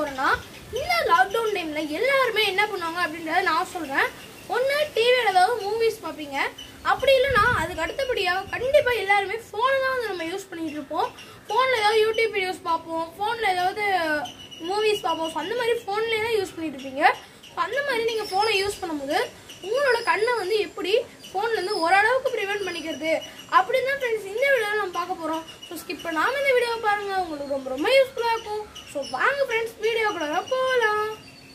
போறேன்னா இந்த லாக்டவுன் டைம்ல எல்லாருமே என்ன பண்ணுவாங்க அப்படின்றத நான் சொல்றேன் ஒன்று டிவியில் ஏதாவது மூவிஸ் பார்ப்பீங்க அப்படி இல்லைன்னா அதுக்கு அடுத்தபடியாக கண்டிப்பாக எல்லாருமே ஃபோனை தான் வந்து நம்ம யூஸ் பண்ணிட்டு இருப்போம் ஃபோனில் ஏதாவது யூடியூப் வீடியோஸ் பார்ப்போம் ஃபோனில் ஏதாவது மூவிஸ் பார்ப்போம் So, அந்த மாதிரி ஃபோன்லேயே தான் யூஸ் பண்ணிட்டு இருப்பீங்க So, அந்த மாதிரி நீங்கள் ஃபோனை யூஸ் பண்ணும்போது உங்களோட கண்ணை வந்து எப்படி ஃபோன்லேருந்து ஓரளவுக்கு ப்ரிவென்ட் பண்ணிக்கிறது அப்படின்னு தான் ஃப்ரெண்ட்ஸ் இந்த வீடியோவில் நம்ம பார்க்க போகிறோம் ஸோ ஸ்கிப் பண்ணாமல் இந்த வீடியோவை பாருங்கள் உங்களுக்கு ரொம்ப ரொம்ப யூஸ்ஃபுல்லாக இருக்கும் ஸோ வாங்க ஃப்ரெண்ட்ஸ் வீடியோக்குள்ள போகலாம்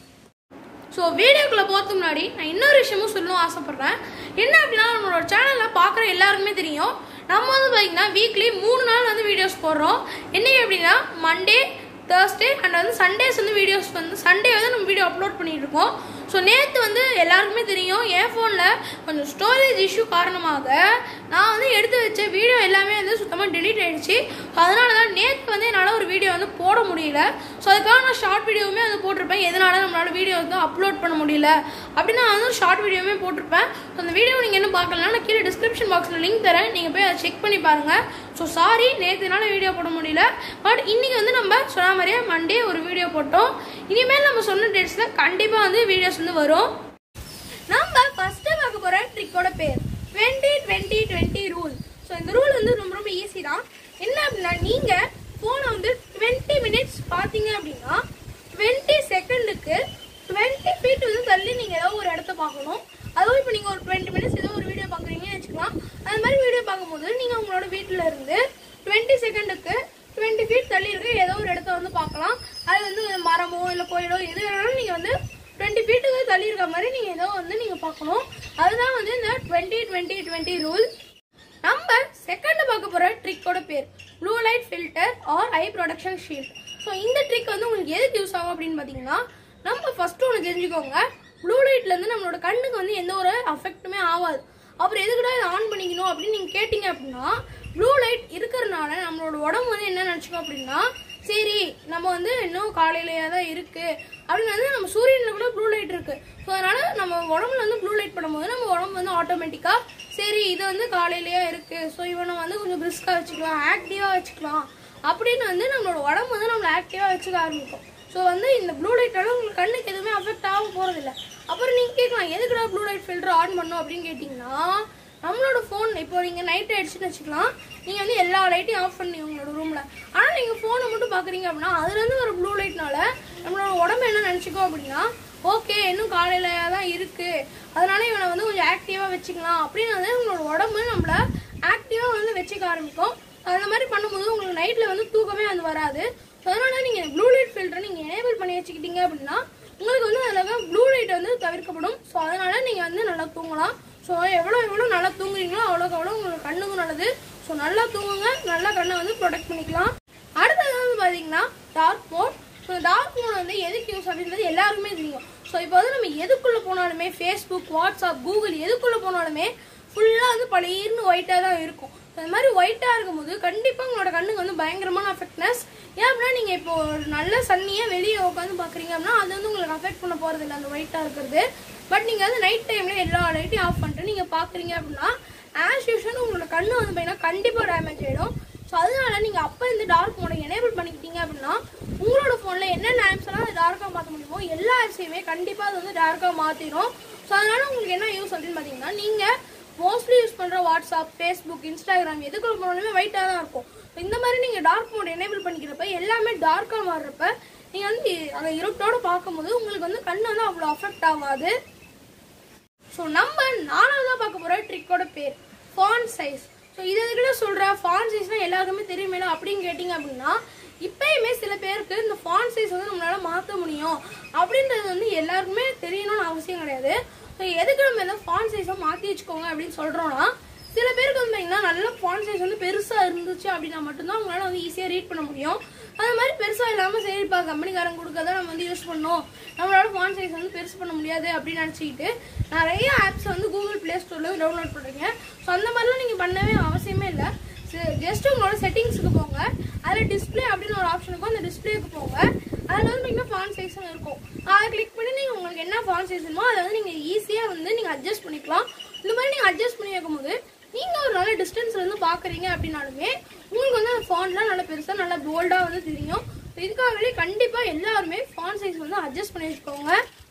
ஸோ வீடியோக்குள்ளே போகிறதுக்கு முன்னாடி நான் இன்னொரு விஷயமும் சொல்லணும் ஆசைப்பட்றேன் என்ன அப்படின்னா நம்மளோட சேனலில் பார்க்குற எல்லாருக்குமே தெரியும் நம்ம வந்து பார்த்தீங்கன்னா வீக்லி மூணு நாள் வந்து வீடியோஸ் போடுறோம் என்னைக்கு அப்படின்னா மண்டே தேர்ஸ்டே அண்ட் வந்து சண்டேஸ் வந்து வீடியோஸ் வந்து சண்டே வந்து நம்ம வீடியோ அப்லோட் பண்ணிட்டு இருக்கோம் ஸோ நேற்று வந்து எல்லாருக்குமே தெரியும் என் ஃபோனில் கொஞ்சம் ஸ்டோரேஜ் இஷ்யூ காரணமாக நான் வந்து எடுத்து வச்ச வீடியோ எல்லாமே வந்து சுத்தமாக delete ஆயிடுச்சு ஸோ அதனால தான் நேற்று வந்து என்னால் ஒரு வீடியோ வந்து போட முடியல ஸோ அதுக்காக நான் ஷார்ட் வீடியோவுமே வந்து போட்டிருப்பேன் எதனால நம்மளால வீடியோ வந்து அப்லோட் பண்ண முடியல அப்படின்னு நான் வந்து ஒரு ஷார்ட் வீடியோவுமே போட்டிருப்பேன் ஸோ அந்த வீடியோ நீங்கள் என்ன பார்க்கலன்னா நான் கீழே டிஸ்கிரிப்ஷன் பாக்ஸில் லிங்க் தரேன் நீங்கள் போய் அதை செக் பண்ணி பாருங்கள் ஸோ சாரி நேற்றுனால வீடியோ போட முடியல பட் இன்னைக்கு வந்து நம்ம சொன்ன மாதிரியே மண்டே ஒரு வீடியோ போட்டோம் இனிமேல் நம்ம சொன்ன டேட்ஸில் கண்டிப்பாக வந்து வீடியோஸ் வந்து வரும் நம்ம ஃபர்ஸ்ட் பார்க்க போற ட்ரிக்கோட பேர் twenty twenty twenty rule so இந்த ரூல் வந்து ரொம்ப ரொம்ப ஈஸி தான் என்ன அப்படின்னா நீங்க போனை வந்து டுவெண்ட்டி மினிட்ஸ் பார்த்தீங்க அப்படின்னா டுவெண்ட்டி செகண்டுக்கு டுவெண்ட்டி ஃபீட் வந்து தள்ளி நீங்க ஏதாவது ஒரு இடத்த பார்க்கணும் அதுவும் இப்போ நீங்க ஒரு டுவெண்ட்டி மினிட்ஸ் ஏதோ ஒரு வீடியோ பார்க்குறீங்கன்னு வச்சுக்கலாம் அந்த மாதிரி வீடியோ பார்க்கும்போது நீங்க உங்களோட வீட்டில இருந்து டுவெண்ட்டி செகண்டுக்கு டுவெண்ட்டி ஃபீட் தள்ளி இருக்க ஏதோ ஒரு இடத்த வந்து பார்க்கலாம் அது வந்து மரமோ இல்லை கோயிலோ எது வேணாலும் நீங்க வந்து டுவெண்ட்டி ஃபீட்டுக்கு தள்ளி இருக்க மாதிரி நீங்கள் ஏதோ வந்து நீங்கள் பார்க்கணும் அதுதான் வந்து இந்த டுவெண்ட்டி டுவெண்ட்டி டுவெண்ட்டி ரூல் நம்ம செகண்ட் பார்க்க போகிற ட்ரிக்கோட பேர் blue light filter or eye protection shield so இந்த ட்ரிக் வந்து உங்களுக்கு எதுக்கு யூஸ் ஆகும் அப்படின்னு பார்த்தீங்கன்னா நம்ம ஃபர்ஸ்ட் ஒன்று தெரிஞ்சுக்கோங்க ப்ளூ லைட்லேருந்து நம்மளோட கண்ணுக்கு வந்து எந்த ஒரு அஃபெக்ட்டுமே ஆகாது அப்புறம் எதுக்குடா இதை ஆன் பண்ணிக்கணும் அப்படின்னு நீங்கள் கேட்டிங்க அப்படின்னா ப்ளூ லைட் இருக்கிறனால நம்மளோட உடம்பு வந்து என்ன நினச்சிக்கோ அப்படின்னா சரி நம்ம வந்து இன்னும் காலையிலேயே தான் இருக்கு அப்படின்னு வந்து நம்ம சூரியனில் கூட ப்ளூ லைட் இருக்கு ஸோ அதனால நம்ம உடம்புல வந்து ப்ளூ லைட் பண்ணும்போது நம்ம உடம்பு வந்து ஆட்டோமேட்டிக்காக சரி இது வந்து காலையிலேயே இருக்கு ஸோ இவனை வந்து கொஞ்சம் பிரிஸ்காக வச்சுக்கலாம் ஆக்டிவாக வச்சுக்கலாம் அப்படின்னு வந்து நம்மளோட உடம்பு வந்து நம்மளை ஆக்டிவாக வச்சுக்க ஆரம்பிக்கும் ஸோ வந்து இந்த ப்ளூ லைட்டால உங்களுக்கு கண்ணுக்கு எதுவுமே அஃபெக்ட் ஆக போகிறதில்ல அப்புறம் நீங்கள் கேட்கலாம் எதுக்குடா ப்ளூ லைட் ஃபில்டர் ஆன் பண்ணும் அப்படின்னு கேட்டிங்கன்னா நம்மளோட ஃபோன் இப்போ நீங்கள் நைட் ஆயிடுச்சுன்னு வச்சுக்கலாம் நீங்கள் வந்து எல்லா லைட்டையும் ஆஃப் பண்ணி உங்களோட ரூமில் ஆனால் நீங்கள் ஃபோனை மட்டும் பார்க்குறீங்க அப்படின்னா அதுலேருந்து வர ப்ளூ லைட்னால நம்மளோட உடம்பு என்ன நினச்சிக்கோ அப்படின்னா ஓகே இன்னும் காலையில தான் இருக்குது அதனால இவனை வந்து கொஞ்சம் ஆக்டிவாக வச்சுக்கலாம் அப்படின்னு வந்து உங்களோட உடம்பு நம்மளை ஆக்டிவாக வந்து வச்சுக்க ஆரம்பிக்கும் அந்த மாதிரி பண்ணும்போது உங்களுக்கு நைட்டில் வந்து தூக்கமே வந்து வராது ஸோ அதனால நீங்கள் ப்ளூ லைட் ஃபில்டர் நீங்கள் எனேபிள் பண்ணி வச்சுக்கிட்டீங்க அப்படின்னா உங்களுக்கு வந்து அதில் ப்ளூ லைட் வந்து தவிர்க்கப்படும் ஸோ அதனால நீங்கள் வந்து நல்லா தூங்கலாம் ஸோ எவ்வளோ எவ்வளோ நல்லா தூங்குறீங்களோ அவ்வளோக்கு அவ்வளோ உங்களுக்கு கண்ணுக்கும் நல்லது ஸோ நல்லா தூங்குங்க நல்லா கண்ணை வந்து ப்ரொடெக்ட் பண்ணிக்கலாம் அடுத்தது வந்து பார்த்தீங்கன்னா dark mode so dark mode வந்து எதுக்கு யூஸ் அப்படின்றது எல்லாருக்குமே தெரியும் ஸோ இப்போ வந்து நம்ம எதுக்குள்ளே போனாலுமே ஃபேஸ்புக் வாட்ஸ்அப் கூகுள் எதுக்குள்ளே போனாலுமே ஃபுல்லாக வந்து பழையர்னு ஒயிட்டாக தான் இருக்கும் ஸோ இந்த மாதிரி ஒயிட்டாக இருக்கும்போது கண்டிப்பாக உங்களோட கண்ணுக்கு வந்து பயங்கரமான அஃபெக்ட்னஸ் ஏன் அப்படின்னா நீங்கள் இப்போ ஒரு நல்ல சன்னியை வெளியே உட்காந்து பார்க்குறீங்க அப்படின்னா அது வந்து உங்களுக்கு அஃபெக்ட் பண்ண போகிறது இல்லை அந்த ஒயிட்டாக இருக்கிறது பட் நீங்கள் வந்து நைட் டைமில் எல்லா லைட்டையும் ஆஃப் பண்ணிட்டு நீங்கள் பார்க்குறீங்க அப்படின்னா ஆஸ் யூஷுவல் உங்களோட கண்ணு வந்து பார்த்தீங்கன்னா கண்டிப்பாக டேமேஜ் ஆகிடும் ஸோ அதனால நீங்கள் அப்போ இந்த டார்க் மோடை எனேபிள் பண்ணிக்கிட்டீங்க அப்படின்னா உங்களோட ஃபோனில் என்னென்ன ஆப்ஸ் எல்லாம் அது டார்க்காக மாற்ற முடியுமோ எல்லா ஆப்ஸையுமே கண்டிப்பாக அது வந்து டார்க்காக மாற்றிடும் ஸோ அதனால உங்களுக்கு என்ன யூஸ் அப்படின்னு பார்த்தீங்கன்னா நீங்கள் மோஸ்ட்லி யூஸ் பண்ணுற வாட்ஸ்அப் ஃபேஸ்புக் இன்ஸ்டாகிராம் எதுக்குள்ள போனாலுமே ஒயிட்டாக தான் இருக்கும் So, இந்த மாதிரி நீங்கள் டார்க் மோட் எனேபிள் பண்ணிக்கிறப்ப எல்லாமே டார்க்காக மாறுறப்ப நீங்கள் வந்து அந்த இருட்டோட பார்க்கும்போது உங்களுக்கு வந்து கண் வந்து அவ்வளோ அஃபெக்ட் ஆகாது ஸோ நம்ம நாலாவதாக பார்க்க போகிற ட்ரிக்கோட பேர் ஃபான் சைஸ் ஸோ இது எதுக்கிட்ட சொல்கிற ஃபான் சைஸ்னால் எல்லாருக்குமே தெரியுமேல அப்படின்னு கேட்டிங்க அப்படின்னா இப்பயுமே சில பேருக்கு இந்த ஃபான் சைஸ் வந்து நம்மளால மாற்ற முடியும் அப்படின்றது வந்து எல்லாருக்குமே தெரியணும்னு அவசியம் கிடையாது ஸோ எதுக்கு நம்ம எல்லாம் ஃபான் சைஸை மாற்றி வச்சுக்கோங்க அப்படின்னு சொல்கிறோன்னா சில பேருக்கு வந்து பார்த்தீங்கன்னா நல்ல ஃபான் சைஸ் வந்து பெருசாக இருந்துச்சு அப்படின்னா மட்டும்தான் உங்களால் வந்து ஈஸியாக ரீட் பண்ண முடியும் அது மாதிரி பெருசாக இல்லாமல் சரிப்பா கம்பெனிக்காரங்க கொடுக்கறத நம்ம வந்து யூஸ் பண்ணோம் நம்மளால ஃபான் சைஸ் வந்து பெருசு பண்ண முடியாது அப்படின்னு நினச்சிக்கிட்டு நிறைய ஆப்ஸ் வந்து கூகுள் ப்ளே ஸ்டோரில் டவுன்லோட் பண்ணுறீங்க ஸோ அந்த மாதிரிலாம் நீங்கள் பண்ணவே அவசியமே இல்லை ஜஸ்ட் உங்களோட செட்டிங்ஸுக்கு போங்க அதில் டிஸ்ப்ளே அப்படின்னு ஒரு ஆப்ஷன் இருக்கும் அந்த டிஸ்ப்ளேக்கு போங்க அதில் வந்து பார்த்தீங்கன்னா ஃபான் சைஸும் இருக்கும் அதை கிளிக் பண்ணி நீங்கள் உங்களுக்கு என்ன ஃபான் சைஸ் வேணுமோ அதை வந்து நீங்கள் ஈஸியாக வந்து நீங்கள் அட்ஜஸ்ட் பண்ணிக்கலாம் இந்த மாதிரி நீங்கள் அட்ஜஸ்ட் பண்ணி வைக்கும்போது நீங்கள் ஒரு நல்ல டிஸ்டன்ஸ்ல இருந்து பார்க்குறீங்க அப்படின்னாலுமே உங்களுக்கு வந்து அந்த ஃபான்லாம் நல்லா பெருசாக நல்லா போல்டாக வந்து தெரியும் இதுக்காகவே கண்டிப்பா எல்லாருமே ஃபான் சைஸ் வந்து அட்ஜஸ்ட் பண்ணி வச்சுக்கோங்க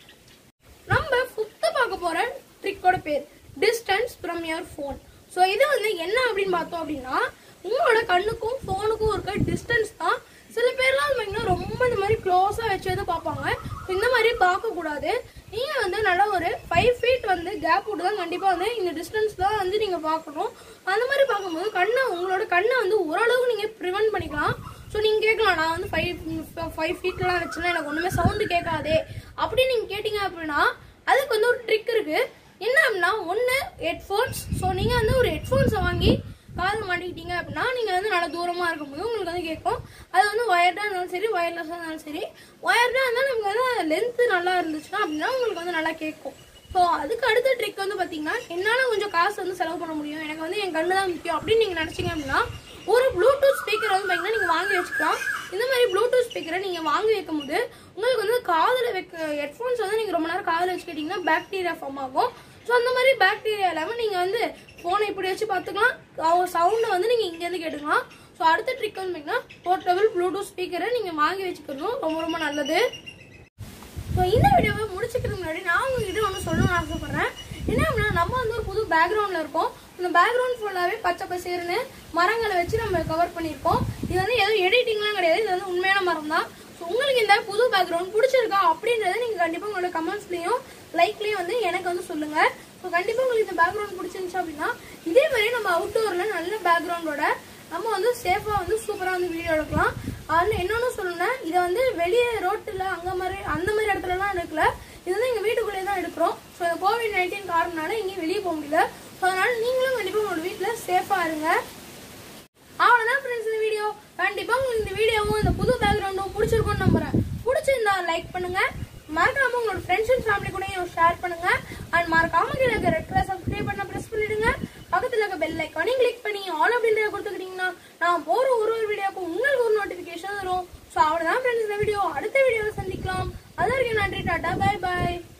நம்ம ஃபிஃப்த்து பார்க்க போற ட்ரிக்கோட பேர் distance from your phone so இது வந்து என்ன அப்படின்னு பார்த்தோம் அப்படின்னா உங்களோட கண்ணுக்கும் ஃபோனுக்கும் இருக்க டிஸ்டன்ஸ் தான் சில பேர்லாம் பார்த்தீங்கன்னா ரொம்ப இந்த மாதிரி க்ளோஸாக வச்சு வந்து பார்ப்பாங்க So, இந்த மாதிரி பார்க்கக்கூடாது நீங்கள் வந்து நல்லா ஒரு ஃபைவ் ஃபீட் வந்து கேப் விட்டு தான் கண்டிப்பாக வந்து இந்த டிஸ்டன்ஸ் தான் வந்து நீங்கள் பார்க்கணும் அந்த மாதிரி பார்க்கும்போது கண்ணை உங்களோட கண்ணை வந்து ஓரளவுக்கு நீங்கள் ப்ரிவென்ட் பண்ணிக்கலாம் ஸோ நீங்கள் கேட்கலாம் நான் வந்து ஃபைவ் ஃபைவ் ஃபீட்லாம் வச்சுன்னா எனக்கு ஒன்றுமே சவுண்டு கேட்காதே அப்படின்னு நீங்கள் கேட்டிங்க அப்படின்னா அதுக்கு வந்து ஒரு ட்ரிக் இருக்கு என்ன அப்படின்னா ஒன்று ஹெட்ஃபோன்ஸ் ஸோ நீங்கள் வந்து ஒரு ஹெட்ஃபோன்ஸை வாங்கி காதில் மாட்டிக்கிட்டீங்க அப்படின்னா நீங்கள் வந்து நல்லா தூரமாக இருக்கும்போது உங்களுக்கு வந்து கேட்கும் அது வந்து ஒயர்டாக இருந்தாலும் சரி ஒயர்லெஸ்ஸாக இருந்தாலும் சரி ஒயர்டாக இருந்தால் நமக்கு வந்து லென்த்து நல்லா இருந்துச்சுன்னா அப்படின்னா உங்களுக்கு வந்து நல்லா கேட்கும் ஸோ அதுக்கு அடுத்த ட்ரிக் வந்து பார்த்தீங்கன்னா என்னால் கொஞ்சம் காசு வந்து செலவு பண்ண முடியும் எனக்கு வந்து என் கண்ணு தான் முக்கியம் அப்படின்னு நீங்கள் நினச்சிங்க அப்படின்னா ஒரு ப்ளூடூத் ஸ்பீக்கர் வந்து பார்த்தீங்கன்னா நீங்கள் வாங்கி வச்சுக்கலாம் இந்த மாதிரி ப்ளூடூத் ஸ்பீக்கரை நீங்கள் வாங்கி வைக்கும் போது உங்களுக்கு வந்து காதில் வைக்க ஹெட்ஃபோன்ஸ் வந்து நீங்கள் ரொம்ப நேரம் காதில் வச்சுக்கிட்டிங்கன்னா பாக்டீரியா ஃபார்ம் ஆகும் ஸோ அந்த மாதிரி பாக்டீரியா இல்லாமல் நீங்கள் வந்து ஃபோனை இப்படி வச்சு பார்த்துக்கலாம் சவுண்டை வந்து நீங்கள் இங்கேருந்து கேட்டுக்கலாம் ஸோ அடுத்த ட்ரிக் வந்து பார்த்தீங்கன்னா போர்ட்டபிள் ப்ளூடூத் ஸ்பீக்கரை நீங்கள் வாங்கி வச்சுக்கிறதும் ரொம்ப ரொம்ப நல்லது ஸோ இந்த வீடியோவை முடிச்சுக்கிறதுக்கு முன்னாடி நான் உங்ககிட்ட ஒன்று சொல்லணும்னு ஆசைப்படுறேன் என்ன அப்படின்னா நம்ம வந்து ஒரு புது பேக்ரவுண்டில் இருக்கோம் இந்த பேக்ரவுண்ட் ஃபுல்லாகவே பச்சை பசேர்னு மரங்களை வச்சு நம்ம கவர் பண்ணியிருக்கோம் இது வந்து எதுவும் எடிட்டிங்லாம் கிடையாது இது வந்து உண்மையான மரம் தான் ஸோ உங்களுக்கு இந்த புது பேக்ரவுண்ட் பிடிச்சிருக்கா அப்படின்றத நீங்கள் கண்டிப்பாக உங்களோட கமெண்ட்ஸ்லையும் லைக்லேயும் வந்து எனக்கு வந்து சொல்லுங்கள் ஸோ கண்டிப்பாக உங்களுக்கு இந்த பேக்ரவுண்ட் பிடிச்சிருந்துச்சு அப்படின்னா இதே மாதிரி நம்ம அவுட்டோரில் நல்ல பேக்ரவுண்டோட நம்ம வந்து சேஃபாக வந்து சூப்பராக வந்து வீடியோ எடுக்கலாம் அதில் இன்னொன்று சொல்லணும்னா இதை வந்து வெளியே ரோட்டில் அங்கே மாதிரி அந்த மாதிரி இடத்துலலாம் எடுக்கல இது வந்து எங்கள் வீட்டுக்குள்ளே தான் எடுக்கிறோம் ஸோ இந்த கோவிட் நைன்டீன் காரணனால எங்கேயும் வெளியே போக முடியல ஸோ அதனால நீங்களும் கண்டிப்பாக உங்களோட வீட்டில் சேஃபாக இருங்க அவ்வளோதான் ஃப்ரெண்ட்ஸ் இந்த வீடியோ கண்டிப்பாக உங்களுக்கு இந்த வீடியோவும் இந்த புது பேக்ரவுண்டும் பிடிச்சிருக்கும்னு நம்புறேன் பிடிச்சிருந்தா லைக் பண்ணுங்க மறக்காம உங்களோட ஃப்ரெண்ட்ஸ் அண்ட் ஃபேமிலி கூடயும் ஷேர் பண்ணுங்க அண்ட் மறக்காம கீழே இருக்க ரெட் கலர் சப்ஸ்கிரைப் பண்ண ப்ரெஸ் பண்ணிடுங்க பக்கத்துல இருக்க பெல் ஐக்கானையும் கிளிக் பண்ணி ஆல் அப்படின்றத கொடுத்துக்கிட்டீங்கன்னா நான் போற ஒரு ஒரு வீடியோக்கும் உங்களுக்கு ஒரு நோட்டிஃபிகேஷன் வரும் ஸோ அவ்வளோதான் ஃப்ரெண்ட்ஸ் இந்த வீடியோ அடுத்த வீடியோவில் சந்திக்கலாம் அது வரைக்கும் நன்றி டாட்டா பை பாய்